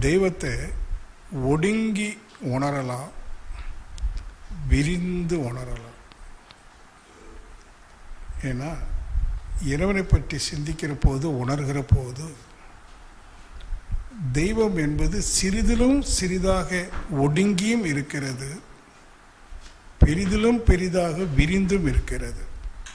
தெய்வத்தை ஒடுங்கி உணரலாம் விரிந்து உணரலாம் ஏன்னா இறைவனை பற்றி சிந்திக்கிற போது உணர்கிற போது தெய்வம் என்பது சிறிதிலும் சிறிதாக ஒடுங்கியும் இருக்கிறது பெரிதிலும் பெரிதாக விரிந்தும் இருக்கிறது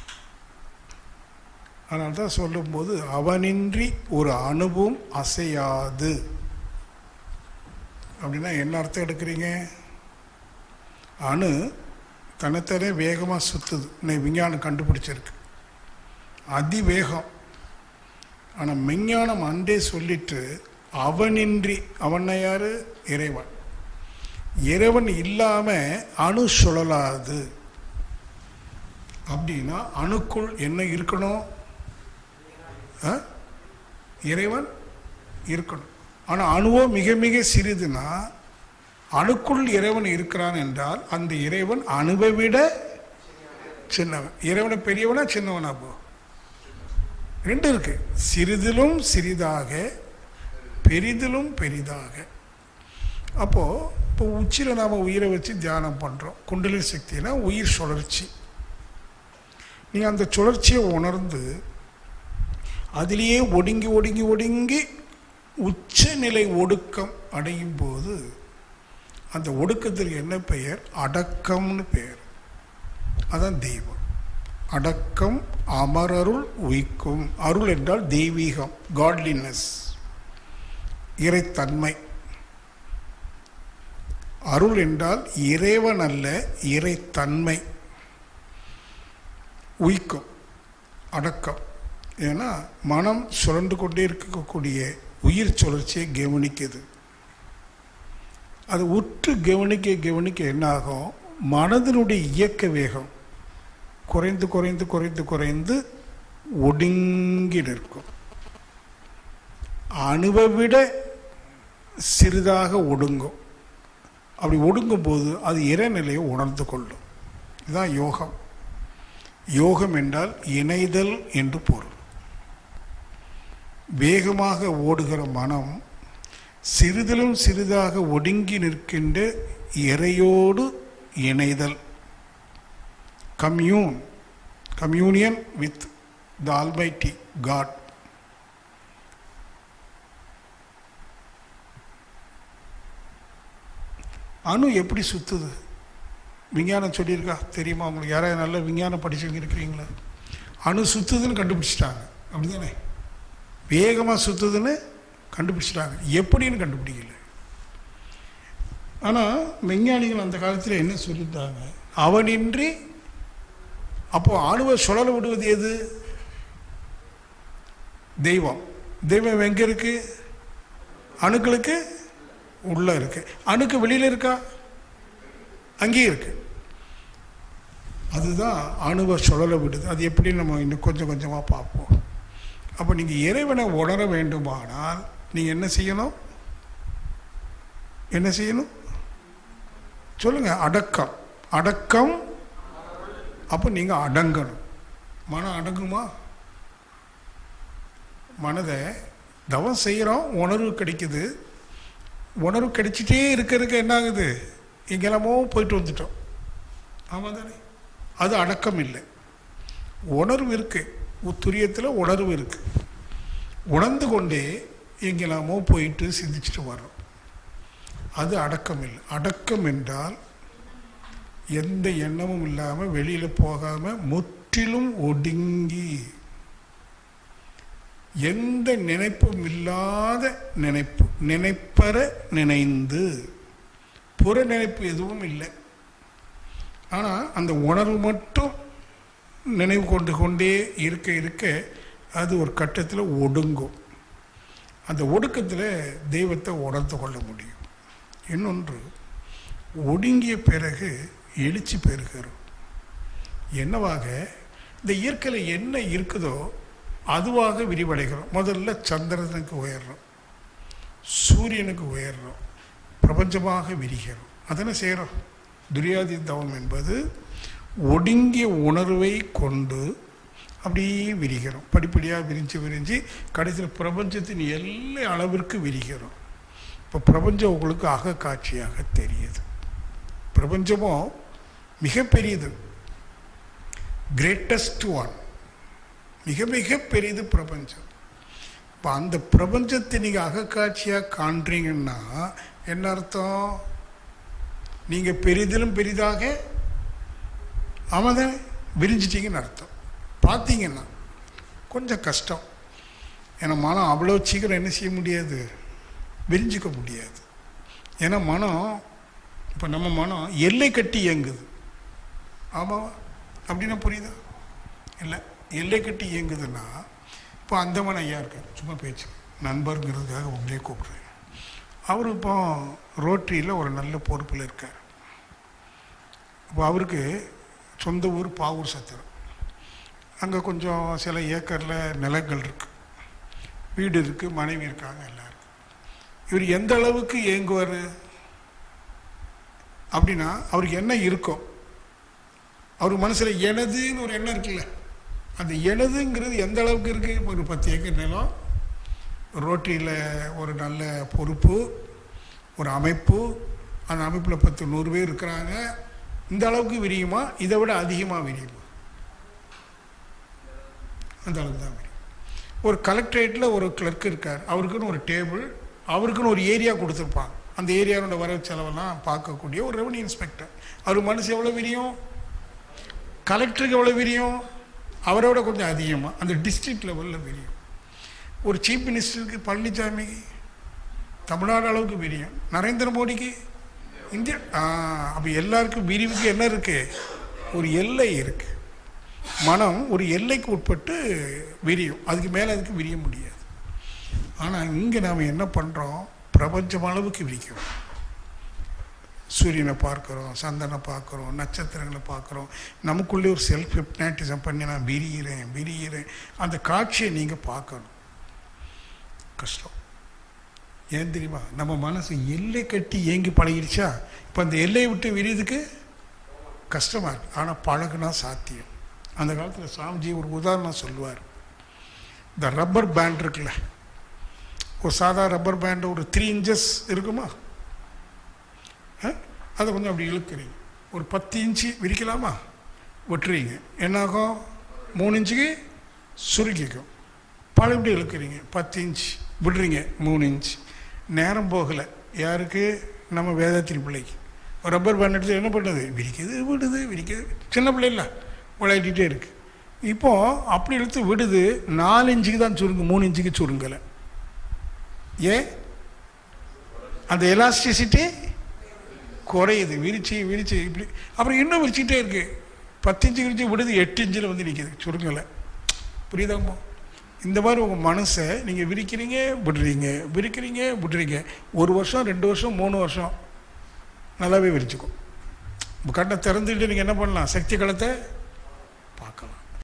ஆனால் தான் சொல்லும்போது அவனின்றி ஒரு அணுவும் அசையாது அப்படின்னா என்ன அர்த்தம் எடுக்கிறீங்க அணு தனித்தனே வேகமாக சுற்றுது இன்னைக்கு விஞ்ஞானம் கண்டுபிடிச்சிருக்கு அதிவேகம் ஆனால் விஞ்ஞானம் அன்றே சொல்லிட்டு அவனின்றி அவனை யாரு இறைவன் இறைவன் இல்லாமல் அணு சுழலாது அப்படின்னா அணுக்குள் என்ன இருக்கணும் ஆ? இறைவன் இருக்கணும் ஆனால் அணுவோ மிக மிக சிறிதுனா அணுக்குள் இறைவன் இருக்கிறான் என்றால் அந்த இறைவன் அணுவை விட சின்னவன் இறைவனை பெரியவனா சின்னவனா போ ரெண்டு இருக்கு சிறிதிலும் சிறிதாக பெரிதிலும் பெரிதாக அப்போ இப்போ உச்சியில் நாம் உயிரை வச்சு தியானம் பண்ணுறோம் குண்டலினி சக்தினா உயிர் சுழற்சி நீங்கள் அந்த சுழற்சியை உணர்ந்து அதிலேயே ஒடுங்கி ஒடுங்கி ஒடுங்கி உச்சநிலை ஒடுக்கம் அடையும் போது அந்த ஒடுக்கத்திற்கு என்ன பெயர் அடக்கம்னு பெயர் அதான் தெய்வம் அடக்கம் அமரருள் உய்க்கும் அருள் என்றால் தெய்வீகம் காட்லினஸ் இறைத்தன்மை அருள் என்றால் இறைவன் அல்ல இறைத்தன்மை உய்க்கும் அடக்கம் ஏன்னா மனம் சுழண்டு கொண்டே இருக்கக்கூடிய உயிர் சுழற்சியை கவனிக்குது அது உற்று கவனிக்க கவனிக்க என்ன ஆகும் மனதினுடைய இயக்க வேகம் குறைந்து குறைந்து குறைந்து குறைந்து ஒடுங்கி நிற்கும் அணுவை விட சிறிதாக ஒடுங்கும் அப்படி ஒடுங்கும் போது அது இறைநிலையை உணர்ந்து கொள்ளும் இதுதான் யோகம் யோகம் என்றால் இணைதல் என்று பொருள் வேகமாக ஓடுகிற மனம் சிறிதிலும் சிறிதாக ஒடுங்கி நிற்கின்ற இறையோடு இணைதல் commune communion with the almighty God அணு எப்படி சுத்துது விஞ்ஞானம் சொல்லியிருக்கா தெரியுமா உங்களுக்கு யாராவது நல்ல விஞ்ஞானம் படிச்சவங்க இருக்கிறீங்களா அணு சுத்துதுன்னு கண்டுபிடிச்சிட்டாங்க அப்படிதானே வேகமாக சுத்துதுன்னு கண்டுபிடிச்சிட்டாங்க எப்படின்னு கண்டுபிடிக்கல ஆனால் விஞ்ஞானிகள் அந்த காலத்தில் என்ன சொல்லிட்டாங்க அவனின்றி அப்போ அணுவை சுழல விடுவது எது தெய்வம் தெய்வம் எங்கே இருக்கு அணுக்களுக்கு உள்ள இருக்கு அணுக்கு வெளியில் இருக்கா அங்கேயும் இருக்கு அதுதான் அணுவை சுழல விடுது அது எப்படி நம்ம இன்னும் கொஞ்சம் கொஞ்சமாக பார்ப்போம் அப்போ நீங்கள் இறைவனை உணர வேண்டுமானால் நீங்கள் என்ன செய்யணும் என்ன செய்யணும் சொல்லுங்க அடக்கம் அடக்கம் அப்போ நீங்கள் அடங்கணும் மனம் அடங்குமா மனதை தவம் செய்கிறோம் உணர்வு கிடைக்குது உணர்வு கிடைச்சிட்டே இருக்க இருக்க என்ன ஆகுது எங்கெல்லாமோ போயிட்டு வந்துட்டோம் ஆமாம் தானே அது அடக்கம் இல்லை உணர்வு இருக்கு துரியத்தில் உணர்வு இருக்கு உணர்ந்து கொண்டே எங்கெல்லாமோ போயிட்டு சிந்திச்சுட்டு வர்றோம் அது அடக்கம் இல்லை அடக்கம் என்றால் எந்த எண்ணமும் இல்லாமல் வெளியில் போகாமல் முற்றிலும் ஒடுங்கி எந்த நினைப்பும் இல்லாத நினைப்பு நினைப்பற நினைந்து புற நினைப்பு எதுவும் இல்லை ஆனால் அந்த உணர்வு மட்டும் நினைவு கொண்டு கொண்டே இருக்க இருக்க அது ஒரு கட்டத்தில் ஒடுங்கும் அந்த ஒடுக்கத்தில் தெய்வத்தை உணர்ந்து கொள்ள முடியும் இன்னொன்று ஒடுங்கிய பிறகு எழுச்சி பெறுகிறோம் என்னவாக இந்த இயற்கையில் என்ன இருக்குதோ அதுவாக விரிவடைகிறோம் முதல்ல சந்திரனுக்கு உயர்றோம் சூரியனுக்கு உயர்றோம் பிரபஞ்சமாக விரிகிறோம் அதனை செய்கிறோம் துரியாதி தவம் என்பது ஒடுங்கிய உணர்வை கொண்டு அப்படியே விரிகிறோம் படிப்படியாக விரிஞ்சு விரிஞ்சு கடைசியில் பிரபஞ்சத்தின் எல்லை அளவிற்கு விரிகிறோம் இப்போ பிரபஞ்சம் உங்களுக்கு அகக்காட்சியாக தெரியுது பிரபஞ்சமும் மிகப்பெரியது கிரேட்டஸ்ட் ஒன் மிக மிக பெரியது பிரபஞ்சம் இப்போ அந்த பிரபஞ்சத்தை நீங்கள் அகக்காட்சியாக காண்றீங்கன்னா என்ன அர்த்தம் நீங்கள் பெரிதிலும் பெரிதாக ஆமாம் விரிஞ்சிட்டீங்கன்னு அர்த்தம் பார்த்தீங்கன்னா கொஞ்சம் கஷ்டம் ஏன்னா மனம் அவ்வளோ சீக்கிரம் என்ன செய்ய முடியாது விரிஞ்சிக்க முடியாது ஏன்னா மனம் இப்போ நம்ம மனம் எல்லை கட்டி இயங்குது ஆமாவா அப்படின்னா புரியுதா இல்லை எல்லை கட்டி இயங்குதுன்னா இப்போ அந்தமன் ஐயா இருக்கார் சும்மா பேச்சு நண்பருங்கிறதுக்காக உங்களே கூப்பிட்றேன் அவர் இப்போ ரோட்டரியில் ஒரு நல்ல பொறுப்பில் இருக்கார் இப்போ அவருக்கு சொந்த ஊர் பாவூர் சத்திரம் அங்கே கொஞ்சம் சில ஏக்கரில் நிலங்கள் இருக்குது வீடு இருக்குது மனைவி இருக்காங்க எல்லாரும் இவர் எந்த அளவுக்கு இயங்குவார் அப்படின்னா அவருக்கு என்ன இருக்கும் அவர் மனசில் எனதுன்னு ஒரு எண்ணம் இருக்குல்ல அந்த எனதுங்கிறது எந்த அளவுக்கு இருக்குது ஒரு பத்து ஏக்கர் நிலம் ரோட்டரியில் ஒரு நல்ல பொறுப்பு ஒரு அமைப்பு அந்த அமைப்பில் பத்து நூறு பேர் இருக்கிறாங்க இந்த அளவுக்கு விரியுமா இதை விட அதிகமாக விரியுமா அந்த அளவுக்கு தான் விரியும் ஒரு கலெக்டரேட்டில் ஒரு கிளர்க் இருக்கார் அவருக்குன்னு ஒரு டேபிள் அவருக்குன்னு ஒரு ஏரியா கொடுத்துருப்பாங்க அந்த ஏரியாவோட வரவு செலவெல்லாம் பார்க்கக்கூடிய ஒரு ரெவன்யூ இன்ஸ்பெக்டர் அவர் மனசு எவ்வளோ விரியும் கலெக்டருக்கு எவ்வளோ விரியும் அவரோட கொஞ்சம் அதிகமாக அந்த டிஸ்ட்ரிக்ட் லெவலில் விரியும் ஒரு சீஃப் மினிஸ்டருக்கு பழனிசாமிக்கு தமிழ்நாடு அளவுக்கு விரியும் நரேந்திர மோடிக்கு இந்தியா அப்போ எல்லாருக்கும் விரிவுக்கு என்ன இருக்குது ஒரு எல்லை இருக்குது மனம் ஒரு எல்லைக்கு உட்பட்டு விரியும் அதுக்கு மேலே அதுக்கு விரிய முடியாது ஆனால் இங்கே நாம் என்ன பண்ணுறோம் பிரபஞ்சம் அளவுக்கு விரிக்கிறோம் சூரியனை பார்க்குறோம் சந்தனை பார்க்குறோம் நட்சத்திரங்களை பார்க்குறோம் நமக்குள்ளே ஒரு செல்ஃப் ஹிப்னாட்டிசம் பண்ணி நான் விரிகிறேன் விரிகிறேன் அந்த காட்சியை நீங்கள் பார்க்கணும் கஷ்டம் ஏன் தெரியுமா நம்ம மனசு எல்லை கட்டி ஏங்கி பழகிடுச்சா இப்போ அந்த எல்லையை விட்டு விரியுதுக்கு கஷ்டமாக இருக்கு ஆனால் பழகுனா சாத்தியம் அந்த காலத்தில் சாமிஜி ஒரு உதாரணம் சொல்லுவார் இந்த ரப்பர் பேண்ட் இருக்குல்ல ஒரு சாதா ரப்பர் பேண்டு ஒரு த்ரீ இன்ச்சஸ் இருக்குமா அதை கொஞ்சம் அப்படி இழுக்கிறீங்க ஒரு பத்து இன்ச்சு விரிக்கலாமா வெட்டுறீங்க என்னாகும் மூணு இன்ச்சுக்கு சுருக்கிக்கும் பழையபடி இழுக்கிறீங்க பத்து இன்ச் விடுறீங்க மூணு இன்ச் நேரம் போகலை யாருக்கு நம்ம வேதத்தின் பிள்ளைக்கு ரப்பர் பேண்ட் எடுத்து என்ன பண்ணுது விரிக்குது விடுது விரிக்குது சின்ன பிள்ளை இல்லை விளையாடிட்டே இருக்கு இப்போது அப்படி இழுத்து விடுது நாலு இன்ச்சுக்கு தான் சுருங்கு மூணு இன்ச்சுக்கு சுருங்கலை ஏன் அந்த எலாஸ்டிசிட்டி குறையுது விரிச்சு விரிச்சு இப்படி அப்புறம் இன்னும் விரிச்சிக்கிட்டே இருக்கு பத்து இன்ச்சு விரிச்சு விடுது எட்டு இன்ச்சில் வந்து நிற்கிது சுருங்கலை புரியுதாம்மா இந்த மாதிரி உங்கள் மனசை நீங்கள் விரிக்கிறீங்க விடுறீங்க விரிக்கிறீங்க விடுறீங்க ஒரு வருஷம் ரெண்டு வருஷம் மூணு வருஷம் நல்லாவே விரிச்சுக்கும் இப்போ கண்ணை திறந்துக்கிட்டு நீங்கள் என்ன பண்ணலாம் சக்தி களத்தை பார்க்கலாம்